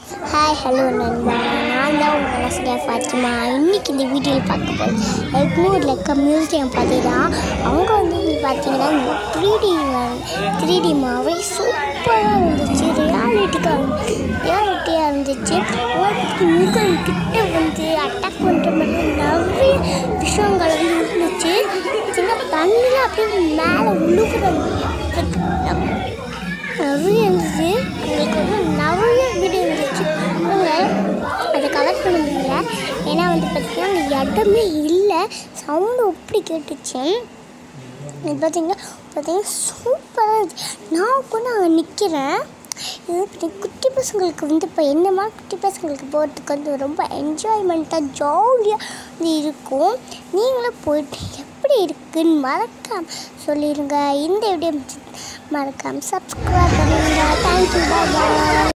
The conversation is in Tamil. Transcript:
ஹாய் ஹலோ நண்பா நான் தான் உங்கள் ஆசிரியா ஃபாத்திமா இன்னைக்கு இந்த வீடியோவில் பார்க்க போகிறேன் எக்மூரில் இருக்க மியூசியம் பார்த்தீங்கன்னா அவங்க வந்து இங்க பார்த்தீங்கன்னா இந்த த்ரீ டி த்ரீ டி மாவே சூப்பராக இருந்துச்சு ரியாலிட்டிக்காக ரியாலிட்டியாக இருந்துச்சு முருகன் கிட்ட வந்து அட்டாக் பண்ணுற மாதிரி நிறைய விஷயங்கள் வந்து இருந்துச்சு சின்ன தண்ணியில் அப்படியே மேலே உழுகுற நிறைய இருந்துச்சு எங்களுக்கு வந்து நிறைய வீடியோ இருந்துச்சு அவங்க அதை கலெக்ட் பண்ண முடியல ஏன்னா வந்து பார்த்திங்கன்னா அங்கே இடமே இல்லை சவுண்டு அப்படி கேட்டுச்சு இது பார்த்தீங்கன்னா பார்த்தீங்கன்னா சூப்பராக இருந்துச்சு நான் கூட அங்கே நிற்கிறேன் இது வந்து குட்டி பசங்களுக்கு வந்து இப்போ என்னமா குட்டி பசங்களுக்கு போகிறதுக்கு வந்து ரொம்ப என்ஜாய்மெண்ட்டாக ஜாலியாக வந்து இருக்கும் நீங்களும் போயிட்டு எப்படி இருக்குன்னு மறக்காம சொல்லிடுங்க இந்த வீடியோ மறக்காம சப்ஸ்கிரைப் பண்ணுங்க தேங்க்யூ பாய்